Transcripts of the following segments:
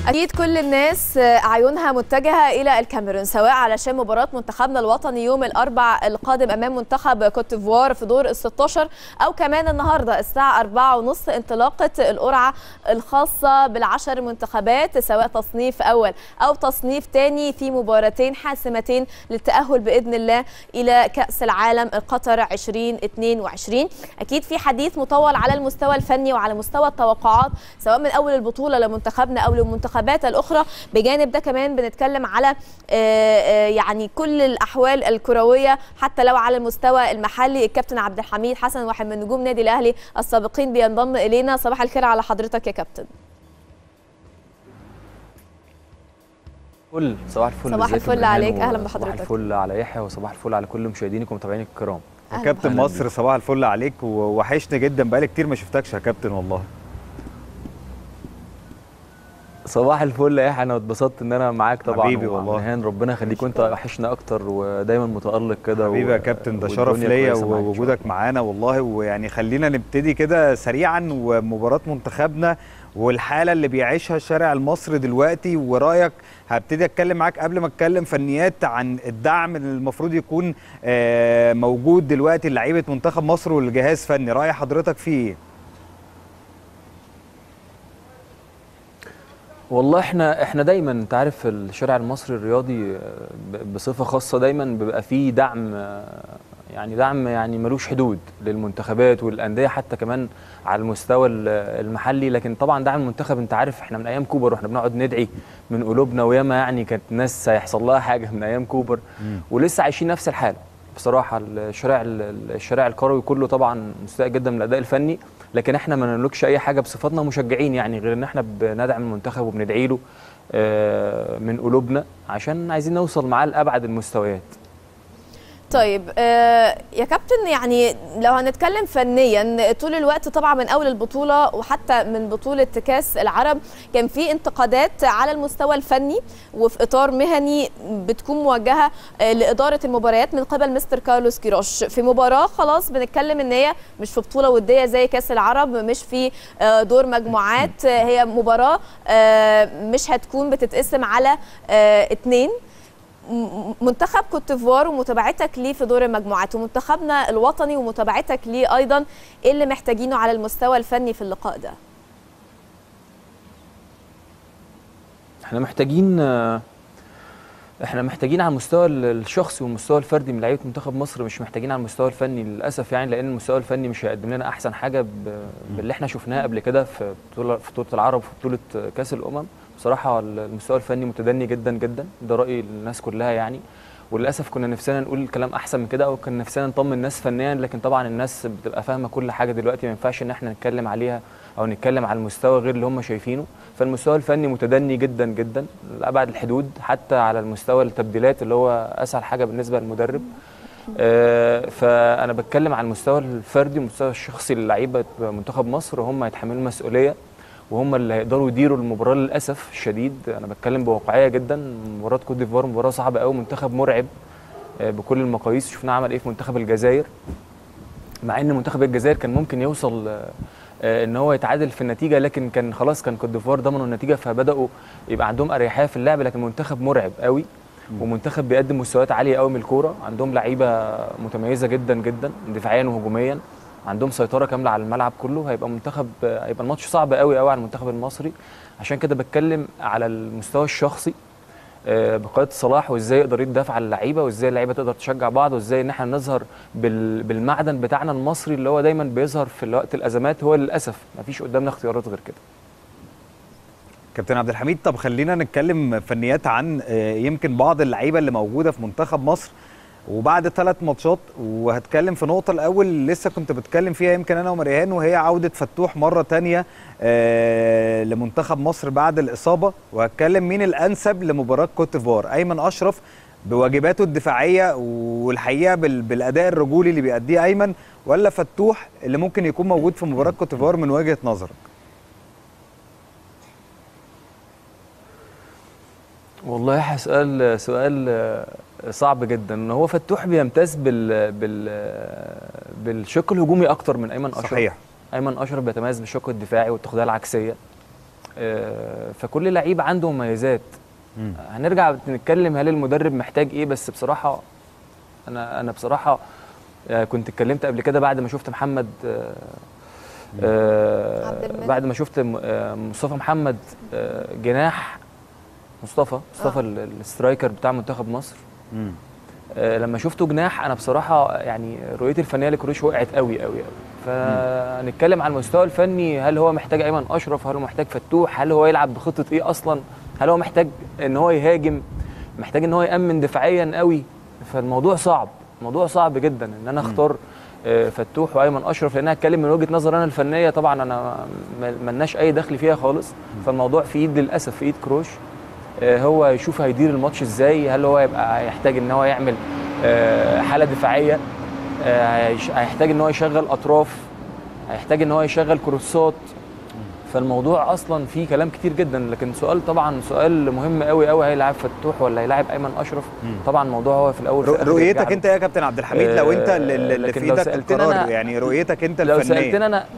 اكيد كل الناس اعينها متجهه الى الكاميرون سواء علشان مباراه منتخبنا الوطني يوم الاربع القادم امام منتخب كوت ديفوار في دور ال 16 او كمان النهارده الساعه 4:30 انطلاقه القرعه الخاصه بالعشر منتخبات سواء تصنيف اول او تصنيف ثاني في مباراتين حاسمتين للتاهل باذن الله الى كاس العالم قطر 2022 اكيد في حديث مطول على المستوى الفني وعلى مستوى التوقعات سواء من اول البطوله لمنتخبنا او للمنتخبات الاخرى بجانب ده كمان بنتكلم على يعني كل الاحوال الكرويه حتى لو على المستوى المحلي الكابتن عبد الحميد حسن واحد من نجوم نادي الاهلي السابقين بينضم الينا صباح الخير على حضرتك يا كابتن فل صباح الفل صباح الفل عليك اهلا بحضرتك صباح الفل على يحيى وصباح الفل على كل مشاهدينك ومتابعينك الكرام كابتن مصر صباح الفل عليك ووحشني جدا بقالي كتير ما شفتكش يا كابتن والله صباح الفل يا انا اتبسطت ان انا معاك طبعا حبيبي والله هان ربنا يخليك وانت وحشنا اكتر ودايما متالق كده حبيبي يا كابتن ده شرف ليا ووجودك معانا والله ويعني خلينا نبتدي كده سريعا ومباراه منتخبنا والحاله اللي بيعيشها الشارع المصري دلوقتي ورايك هبتدي اتكلم معاك قبل ما اتكلم فنيات عن الدعم اللي المفروض يكون موجود دلوقتي لعيبه منتخب مصر والجهاز فني راي حضرتك فيه ايه والله احنا احنا دايما انت عارف الشارع المصري الرياضي بصفه خاصه دايما بيبقى فيه دعم يعني دعم يعني ملوش حدود للمنتخبات والانديه حتى كمان على المستوى المحلي لكن طبعا دعم المنتخب انت عارف احنا من ايام كوبر واحنا بنقعد ندعي من قلوبنا وياما يعني كانت ناس هيحصل لها حاجه من ايام كوبر ولسه عايشين نفس الحاله بصراحه الشارع الشارع الكروي كله طبعا مستاء جدا من الاداء الفني لكن احنا ما نملكش اي حاجه بصفتنا مشجعين يعني غير ان احنا بندعم المنتخب وبندعي له من قلوبنا عشان عايزين نوصل معاه لابعد المستويات طيب آه يا كابتن يعني لو هنتكلم فنيا طول الوقت طبعا من اول البطوله وحتى من بطوله كاس العرب كان في انتقادات على المستوى الفني وفي اطار مهني بتكون موجهه آه لاداره المباريات من قبل مستر كارلوس كيروش في مباراه خلاص بنتكلم ان هي مش في بطوله وديه زي كاس العرب مش في آه دور مجموعات هي مباراه مش هتكون بتتقسم على اتنين منتخب كوت ديفوار ومتابعتك ليه في دور المجموعات ومنتخبنا الوطني ومتابعتك ليه ايضا ايه اللي محتاجينه على المستوى الفني في اللقاء ده احنا محتاجين احنا محتاجين على المستوى الشخصي والمستوى الفردي من لعيبه منتخب مصر مش محتاجين على المستوى الفني للاسف يعني لان المستوى الفني مش هيقدم لنا احسن حاجه باللي احنا شفناه قبل كده في بطوله في بطوله العرب وفي بطوله كاس الامم بصراحه المستوى الفني متدني جدا جدا ده راي الناس كلها يعني وللاسف كنا نفسنا نقول كلام احسن من كده او كان نفسنا نطمن الناس فنيا لكن طبعا الناس بتبقى فاهمه كل حاجه دلوقتي ما ينفعش ان احنا نتكلم عليها او نتكلم على المستوى غير اللي هم شايفينه فالمستوى الفني متدني جدا جدا لابعد الحدود حتى على المستوى التبديلات اللي هو اسهل حاجه بالنسبه للمدرب آه فانا بتكلم على المستوى الفردي والمستوى الشخصي للعيبه منتخب مصر هم يتحملوا المسؤوليه وهم اللي هيقدروا يديروا المباراه للاسف الشديد انا بتكلم بواقعيه جدا مباراه كوت ديفوار مباراه صعبه قوي منتخب مرعب بكل المقاييس شفنا عمل ايه في منتخب الجزائر مع ان منتخب الجزائر كان ممكن يوصل ان هو يتعادل في النتيجه لكن كان خلاص كان كوت ديفوار ضمنوا النتيجه فبداوا يبقى عندهم اريحيه في اللعب لكن منتخب مرعب قوي ومنتخب بيقدم مستويات عاليه قوي من الكوره عندهم لعيبه متميزه جدا جدا دفاعيا وهجوميا عندهم سيطره كامله على الملعب كله هيبقى منتخب هيبقى الماتش صعب قوي قوي على المنتخب المصري عشان كده بتكلم على المستوى الشخصي بقياده صلاح وازاي يقدر يدافع على اللعيبه وازاي اللعيبه تقدر تشجع بعض وازاي ان احنا نظهر بالمعدن بتاعنا المصري اللي هو دايما بيظهر في وقت الازمات هو للاسف ما فيش قدامنا اختيارات غير كده كابتن عبد الحميد طب خلينا نتكلم فنيات عن يمكن بعض اللعيبه اللي موجوده في منتخب مصر وبعد ثلاث ماتشات وهتكلم في نقطه الاول لسه كنت بتكلم فيها يمكن انا ومريهان وهي عوده فتوح مره تانية آه لمنتخب مصر بعد الاصابه وهتكلم مين الانسب لمباراه كوت ديفوار ايمن اشرف بواجباته الدفاعيه والحقيقه بالاداء الرجولي اللي بيأديه ايمن ولا فتوح اللي ممكن يكون موجود في مباراه كوت ديفوار من وجهه نظرك والله سؤال سؤال صعب جدا هو فتوح بيمتاز بال بال بالشق الهجومي اكتر من ايمن اشرف صحيح ايمن اشرف بيتميز بالشق الدفاعي والتغذيه العكسيه آه، فكل لعيب عنده مميزات مم. هنرجع نتكلم هل المدرب محتاج ايه بس بصراحه انا انا بصراحه آه، كنت اتكلمت قبل كده بعد ما شفت محمد آه، آه، عبد المنعم. بعد ما شفت م- آه، مصطفى محمد آه، جناح مصطفى مصطفى آه. ال- السترايكر بتاع منتخب مصر مم. آه، لما شفته جناح انا بصراحه يعني رؤيتي الفنيه لكروش وقعت قوي قوي قوي فنتكلم عن المستوى الفني هل هو محتاج ايمن اشرف هل هو محتاج فتوح هل هو يلعب بخطه ايه اصلا هل هو محتاج ان هو يهاجم محتاج ان هو يامن دفاعيا قوي فالموضوع صعب الموضوع صعب جدا ان انا اختار آه، فتوح وايمن اشرف لان انا هتكلم من وجهه نظر انا الفنيه طبعا انا ما- ملناش اي دخل فيها خالص فالموضوع في ايد للاسف في ايد كروش آه، هو يشوف هيدير الماتش ازاي هل هو يبقى هيحتاج ان هو يعمل آه، حاله دفاعيه آه، هيش- هيحتاج ان هو يشغل اطراف هيحتاج ان هو يشغل كروسات فالموضوع اصلا فيه كلام كتير جدا لكن سؤال طبعا سؤال مهم قوي قوي هيلاعب فتوح ولا هيلاعب ايمن اشرف طبعا الموضوع هو في الاول رو- في الآخر يرجع رؤيتك له. انت يا كابتن عبد الحميد لو انت آه، اللي, اللي لكن في لو ايدك سألتني القرار أنا- يعني رؤيتك انت لو الفنيه سالتني انا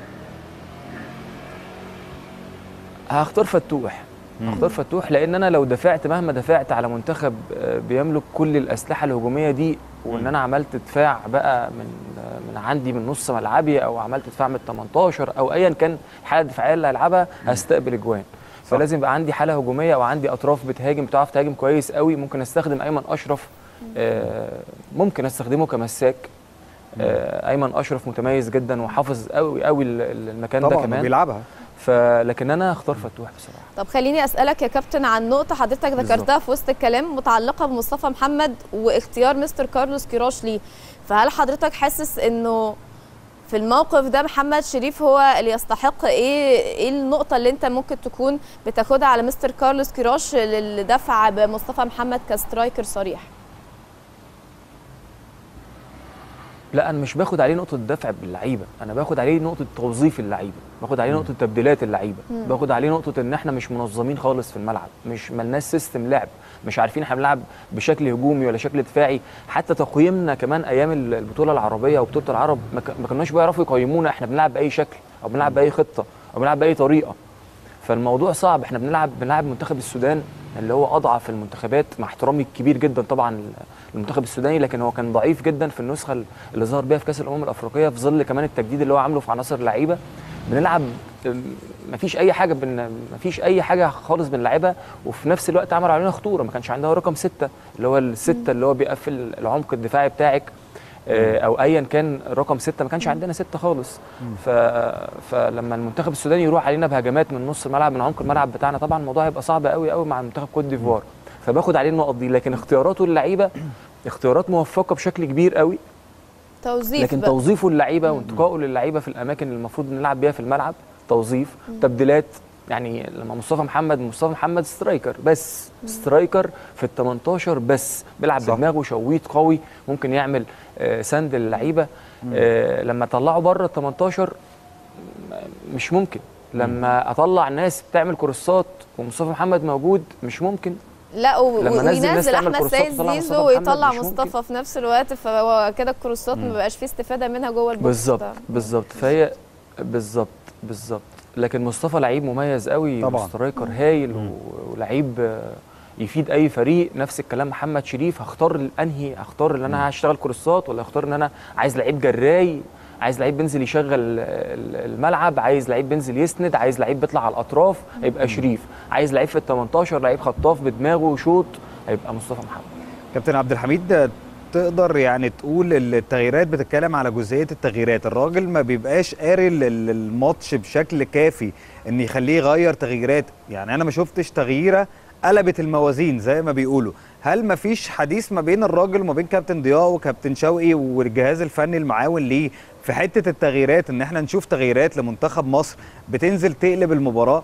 هختار فتوح هختار فتوح لان انا لو دفعت مهما دفعت على منتخب آه، بيملك كل الاسلحه الهجوميه دي وان انا عملت دفاع بقى من آه، من عندي من نص ملعبي او عملت دفاع من ال 18 او ايا كان الحاله الدفاعيه اللي هلعبها هستقبل اجوان فلازم يبقى عندي حاله هجوميه او عندي اطراف بتهاجم بتعرف تهاجم كويس قوي ممكن استخدم ايمن اشرف آه، ممكن استخدمه كمساك آه، ايمن اشرف متميز جدا وحافظ قوي قوي ال- ال- المكان ده طبعا كمان بيلعبها فلكن انا اختار فتوح بصراحه طب خليني اسالك يا كابتن عن نقطه حضرتك ذكرتها في وسط الكلام متعلقه بمصطفى محمد واختيار مستر كارلوس كيروش ليه فهل حضرتك حاسس انه في الموقف ده محمد شريف هو اللي يستحق ايه ايه النقطه اللي انت ممكن تكون بتاخدها على مستر كارلوس كيروش للدفع بمصطفى محمد كسترايكر صريح لا انا مش باخد عليه نقطه دفع باللعيبه انا باخد عليه نقطه توظيف اللعيبه باخد عليه نقطه تبديلات اللعيبه باخد عليه نقطه ان احنا مش منظمين خالص في الملعب مش ملناش سيستم لعب مش عارفين احنا بنلعب بشكل هجومي ولا شكل دفاعي حتى تقييمنا كمان ايام البطوله العربيه وبطوله العرب ما ك- ما كناش بيعرفوا يقيمونا احنا بنلعب باي شكل او بنلعب باي خطه او بنلعب باي طريقه فالموضوع صعب احنا بنلعب بنلعب منتخب السودان اللي هو اضعف المنتخبات مع احترامي الكبير جدا طبعا للمنتخب السوداني لكن هو كان ضعيف جدا في النسخه اللي ظهر بيها في كاس الامم الافريقيه في ظل كمان التجديد اللي هو عامله في عناصر اللعيبه بنلعب ام، مفيش اي حاجه بن مفيش اي حاجه خالص بنلعبها وفي نفس الوقت عمل علينا خطوره ما كانش عندها رقم ستة اللي هو الستة اللي هو بيقفل العمق الدفاعي بتاعك آه، او ايا كان رقم ستة ما كانش عندنا ستة خالص ف... فلما المنتخب السوداني يروح علينا بهجمات من نص الملعب من عمق الملعب بتاعنا طبعا الموضوع هيبقى صعب قوي قوي مع منتخب كوت ديفوار فباخد عليه النقط دي لكن اختياراته اللعيبه اختيارات موفقه بشكل كبير قوي توظيف لكن بقى. توظيفه اللعيبه وانتقائه للعيبه في الاماكن اللي المفروض نلعب بيها في الملعب توظيف تبديلات يعني لما مصطفى محمد مصطفى محمد سترايكر بس سترايكر في ال 18 بس بيلعب صح. بدماغه شويت قوي ممكن يعمل آه، سند للعيبه آه، لما طلعه بره ال 18 م- مش ممكن لما اطلع ناس بتعمل كورسات ومصطفى محمد موجود مش ممكن لا و... لما نزل ناس وينزل تعمل احمد كورسات سيد وطلع مصطفى زيزو محمد ويطلع مش ممكن. مصطفى في نفس الوقت فهو كده الكروسات ما بقاش فيه استفاده منها جوه البوكس بالظبط ده. بالظبط فهي بالظبط بالظبط لكن مصطفى لعيب مميز قوي طبعاً. سترايكر هايل و- ولعيب آه، يفيد اي فريق نفس الكلام محمد شريف هختار الانهي هختار ان انا هشتغل كورسات ولا هختار ان انا عايز لعيب جراي عايز لعيب بينزل يشغل ال- الملعب عايز لعيب بينزل يسند عايز لعيب بيطلع على الاطراف هيبقى شريف عايز لعيب في ال 18 لعيب خطاف بدماغه وشوط هيبقى مصطفى محمد كابتن عبد الحميد تقدر يعني تقول التغييرات بتتكلم على جزئيه التغييرات الراجل ما بيبقاش قاري ال- ال- الماتش بشكل كافي ان يخليه يغير تغييرات يعني انا ما شفتش تغييره قلبت الموازين زي ما بيقولوا هل ما فيش حديث ما بين الراجل وما بين كابتن ضياء وكابتن شوقي والجهاز الفني المعاون ليه في حته التغييرات ان احنا نشوف تغييرات لمنتخب مصر بتنزل تقلب المباراه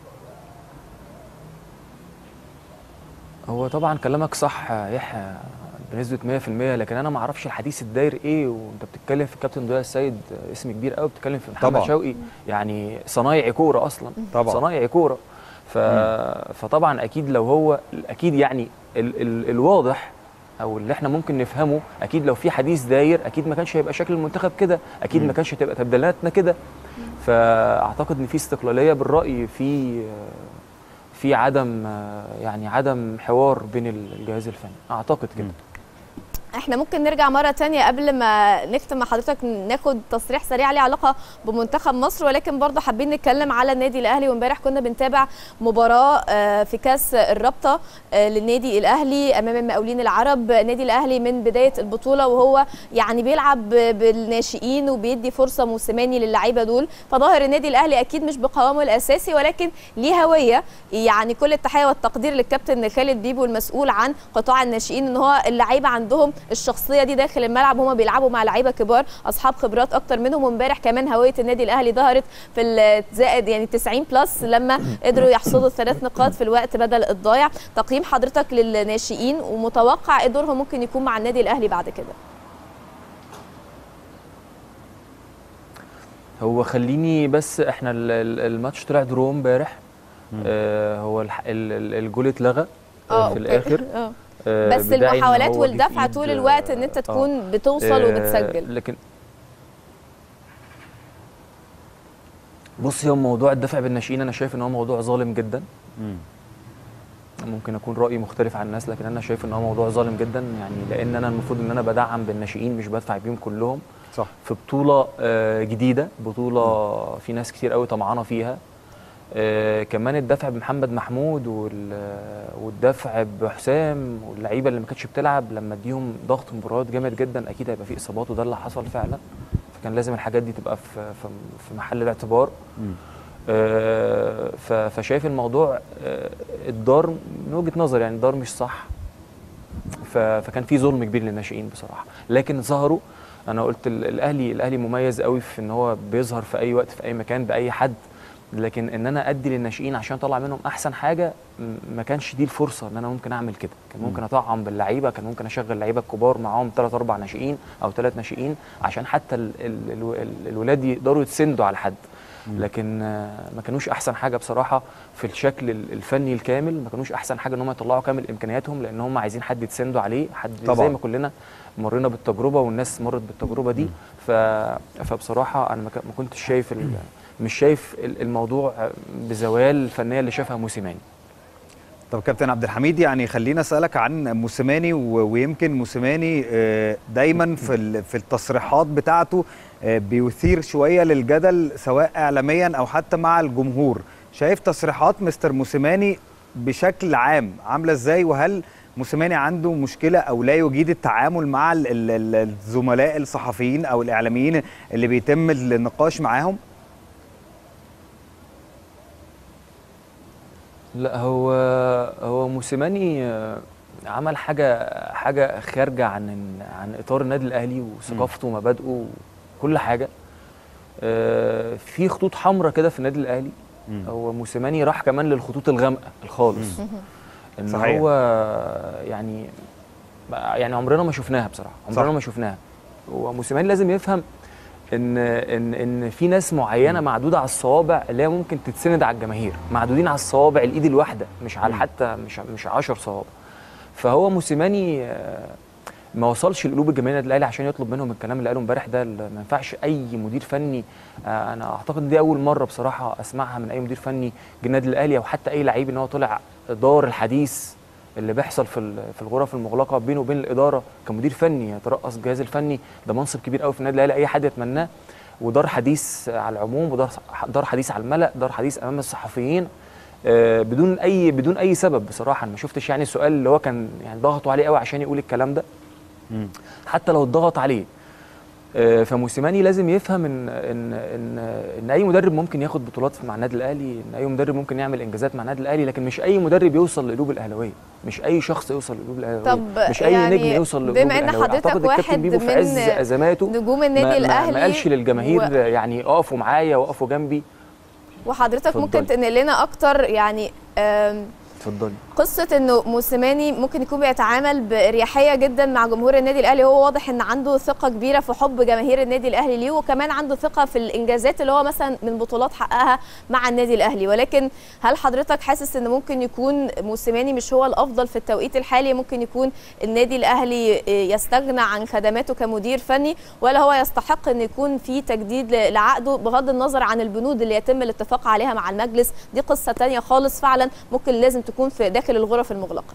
هو طبعا كلامك صح يا يحيى بنسبه 100% لكن انا ما اعرفش الحديث الداير ايه وانت بتتكلم في كابتن ضياء السيد اسم كبير قوي بتتكلم في محمد طبعاً. شوقي يعني صنايعي كوره اصلا طبعاً. صنايعي كوره ف... فطبعا اكيد لو هو اكيد يعني ال... ال... الواضح او اللي احنا ممكن نفهمه اكيد لو في حديث داير اكيد ما كانش هيبقى شكل المنتخب كده اكيد ما كانش هتبقى تبديلاتنا كده فاعتقد ان في استقلاليه بالراي في في عدم يعني عدم حوار بين الجهاز الفني اعتقد كده احنا ممكن نرجع مره تانية قبل ما نختم مع حضرتك ناخد تصريح سريع ليه علاقه بمنتخب مصر ولكن برضه حابين نتكلم على النادي الاهلي وامبارح كنا بنتابع مباراه آه، في كاس الرابطه آه، للنادي الاهلي امام المقاولين العرب النادي الاهلي من بدايه البطوله وهو يعني بيلعب ب- بالناشئين وبيدي فرصه موسيماني للعيبه دول فظاهر النادي الاهلي اكيد مش بقوامه الاساسي ولكن ليه هويه يعني كل التحيه والتقدير للكابتن خالد بيبو المسؤول عن قطاع الناشئين ان هو اللعيبه عندهم الشخصيه دي داخل الملعب هما بيلعبوا مع لعيبه كبار اصحاب خبرات اكتر منهم وامبارح كمان هويه النادي الاهلي ظهرت في الزائد يعني 90 بلس لما قدروا يحصدوا الثلاث نقاط في الوقت بدل الضايع تقييم حضرتك للناشئين ومتوقع ايه دورهم ممكن يكون مع النادي الاهلي بعد كده هو خليني بس احنا ال- ال- الماتش طلع درو امبارح آه هو الح- ال- ال- الجول اتلغى آه في أوكي. الاخر اه آه بس بداعي إن المحاولات هو جه والدفع في طول إيد، الوقت ان انت آه، تكون بتوصل آه، وبتسجل لكن بصي هو موضوع الدفع بالناشئين انا شايف ان هو موضوع ظالم جدا مم. ممكن اكون رايي مختلف عن الناس لكن انا شايف ان هو موضوع ظالم جدا يعني لان انا المفروض ان انا بدعم بالناشئين مش بدفع بيهم كلهم صح في بطوله آه، جديده بطوله في ناس كتير قوي طمعانه فيها آه، كمان الدفع بمحمد محمود وال- والدفع بحسام واللعيبه اللي ما كانتش بتلعب لما اديهم ضغط مباريات جامد جدا اكيد هيبقى في اصابات وده اللي حصل فعلا فكان لازم الحاجات دي تبقى في في في محل الاعتبار مم. آه، ف- فشايف الموضوع آه، الدار من وجهه نظري يعني الدار مش صح ف- فكان في ظلم كبير للناشئين بصراحه لكن ظهروا انا قلت ال- الاهلي الاهلي مميز قوي في ان هو بيظهر في اي وقت في اي مكان باي حد لكن ان انا ادي للناشئين عشان اطلع منهم احسن حاجه م- ما كانش دي الفرصه ان انا ممكن اعمل كده كان ممكن اطعم باللعيبه كان ممكن اشغل لعيبه كبار معاهم ثلاث اربع ناشئين او ثلاث ناشئين عشان حتى ال ال ال ال الولاد يقدروا يتسندوا على حد لكن آه، ما كانوش احسن حاجه بصراحه في الشكل ال- الفني الكامل ما كانوش احسن حاجه ان هم يطلعوا كامل امكانياتهم لان هم عايزين حد يتسندوا عليه حد طبعاً. زي ما كلنا مرينا بالتجربه والناس مرت بالتجربه دي ف... فبصراحه انا ما ك- ما كنتش شايف ال... مش شايف ال- الموضوع بزوال الفنيه اللي شافها موسيماني طب كابتن عبد الحميد يعني خلينا اسالك عن موسيماني و- ويمكن موسيماني آه، دايما في ال- في التصريحات بتاعته آه، بيثير شويه للجدل سواء اعلاميا او حتى مع الجمهور شايف تصريحات مستر موسيماني بشكل عام عامله ازاي وهل موسيماني عنده مشكله او لا يجيد التعامل مع ال- ال- ال- الزملاء الصحفيين او الاعلاميين اللي بيتم النقاش معاهم لا هو هو موسيماني آه، عمل حاجه حاجه خارجه عن عن اطار النادي الاهلي وثقافته ومبادئه وكل حاجه آه، في خطوط حمراء كده في النادي الاهلي مم. هو موسيماني راح كمان للخطوط الغامقه الخالص ان صحيح. هو يعني يعني عمرنا ما شفناها بصراحه عمرنا صح. ما شفناها وموسيماني لازم يفهم ان ان ان في ناس معينه معدوده على الصوابع اللي هي ممكن تتسند على الجماهير معدودين على الصوابع الايد الواحده مش على مم. حتى مش مش 10 صوابع فهو موسيماني آه، ما وصلش لقلوب الجماهير النادي الاهلي عشان يطلب منهم الكلام اللي قاله امبارح ده اللي ما ينفعش اي مدير فني آه، انا اعتقد دي اول مره بصراحه اسمعها من اي مدير فني جه النادي الاهلي او حتى اي لعيب ان هو طلع دار الحديث اللي بيحصل في ال- في الغرف المغلقه بينه وبين الاداره كمدير فني يترأس الجهاز الفني ده منصب كبير قوي في النادي الاهلي اي حد يتمناه ودار حديث على العموم ودار دار حديث على الملأ دار حديث امام الصحفيين آه، بدون اي بدون اي سبب بصراحه أنا ما شفتش يعني السؤال اللي هو كان يعني ضغطوا عليه قوي عشان يقول الكلام ده مم. حتى لو اتضغط عليه آه، فموسيماني لازم يفهم ان ان ان ان اي مدرب ممكن ياخد بطولات مع النادي الاهلي ان اي مدرب ممكن يعمل انجازات مع النادي الاهلي لكن مش اي مدرب يوصل لقلوب الاهلاويه مش اي شخص يوصل لقلوب الاهلاويه طب مش اي يعني نجم يوصل لقلوب بما إن الأهلاوية. حضرتك أعتقد الكابتن واحد بيبو في من عز ازماته نجوم النادي ما- ما- الاهلي ما قالش للجماهير و- يعني اقفوا معايا وقفوا جنبي وحضرتك ممكن اتفضلي. تنقل لنا اكتر يعني آم، اتفضلي قصه انه موسيماني ممكن يكون بيتعامل باريحيه جدا مع جمهور النادي الاهلي هو واضح ان عنده ثقه كبيره في حب جماهير النادي الاهلي ليه وكمان عنده ثقه في الانجازات اللي هو مثلا من بطولات حققها مع النادي الاهلي ولكن هل حضرتك حاسس ان ممكن يكون موسيماني مش هو الافضل في التوقيت الحالي ممكن يكون النادي الاهلي يستغنى عن خدماته كمدير فني ولا هو يستحق ان يكون في تجديد لعقده بغض النظر عن البنود اللي يتم الاتفاق عليها مع المجلس دي قصه تانية خالص فعلا ممكن لازم تكون في داخل الغرف المغلقه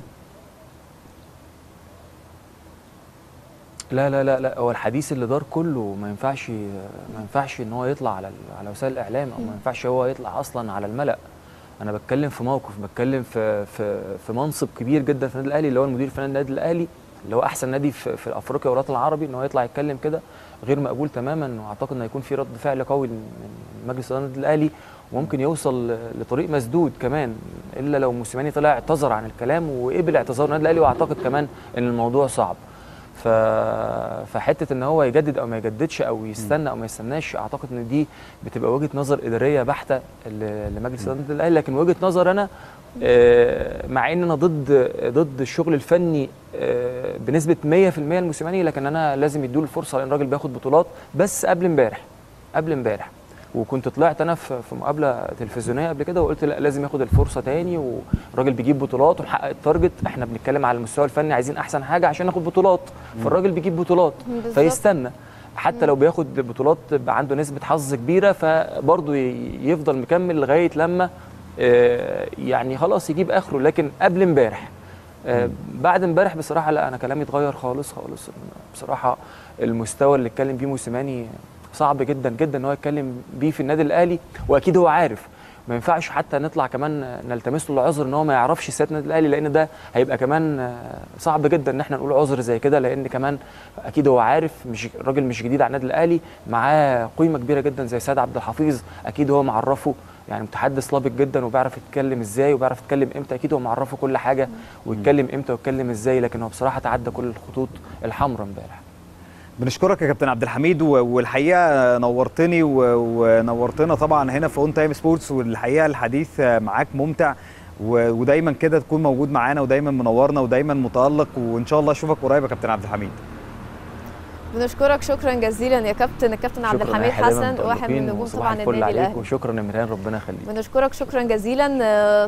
لا لا لا لا هو الحديث اللي دار كله ما ينفعش ما ينفعش ان هو يطلع على على وسائل الاعلام او ما ينفعش هو يطلع اصلا على الملأ انا بتكلم في موقف بتكلم في في في منصب كبير جدا في النادي الاهلي اللي هو المدير الفني النادي الاهلي اللي هو احسن نادي في, في افريقيا والوطن العربي ان هو يطلع يتكلم كده غير مقبول تماما واعتقد ان هيكون في رد فعل قوي من مجلس اداره النادي الاهلي وممكن يوصل لطريق مسدود كمان الا لو موسيماني طلع اعتذر عن الكلام وقبل اعتذار النادي الاهلي واعتقد كمان ان الموضوع صعب ف... فحته ان هو يجدد او ما يجددش او يستنى او ما يستناش اعتقد ان دي بتبقى وجهه نظر اداريه بحته لمجلس اداره النادي الاهلي لكن وجهه نظر انا مع ان انا ضد ضد الشغل الفني بنسبه 100% لموسيماني لكن انا لازم يدوا الفرصه لان الراجل بياخد بطولات بس قبل امبارح قبل امبارح وكنت طلعت انا في مقابله تلفزيونيه قبل كده وقلت لا لازم ياخد الفرصه تاني والراجل بيجيب بطولات ومحقق التارجت احنا بنتكلم على المستوى الفني عايزين احسن حاجه عشان ناخد بطولات فالراجل بيجيب بطولات فيستنى حتى لو بياخد بطولات عنده نسبه حظ كبيره فبرضه يفضل مكمل لغايه لما يعني خلاص يجيب اخره لكن قبل امبارح بعد امبارح بصراحه لا انا كلامي اتغير خالص خالص بصراحه المستوى اللي اتكلم بيه موسيماني صعب جدا جدا ان هو يتكلم بيه في النادي الاهلي واكيد هو عارف ما ينفعش حتى نطلع كمان نلتمس له العذر ان هو ما يعرفش سياده النادي الاهلي لان ده هيبقى كمان صعب جدا ان احنا نقول عذر زي كده لان كمان اكيد هو عارف مش راجل مش جديد على النادي الاهلي معاه قيمه كبيره جدا زي سيد عبد الحفيظ اكيد هو معرفه يعني متحدث لابق جدا وبيعرف يتكلم ازاي وبيعرف يتكلم امتى اكيد هو معرفه كل حاجه ويتكلم امتى ويتكلم ازاي لكن هو بصراحه تعدى كل الخطوط الحمراء امبارح بنشكرك يا كابتن عبد الحميد والحقيقه نورتني ونورتنا طبعا هنا في اون تايم سبورتس والحقيقه الحديث معاك ممتع ودايما كده تكون موجود معانا ودايما منورنا ودايما متالق وان شاء الله اشوفك قريب يا كابتن عبد الحميد بنشكرك شكرا جزيلا يا كابتن الكابتن عبد الحميد حسن واحد من نجوم طبعا النادي الاهلي وشكرا يا ميران ربنا يخليك بنشكرك شكرا جزيلا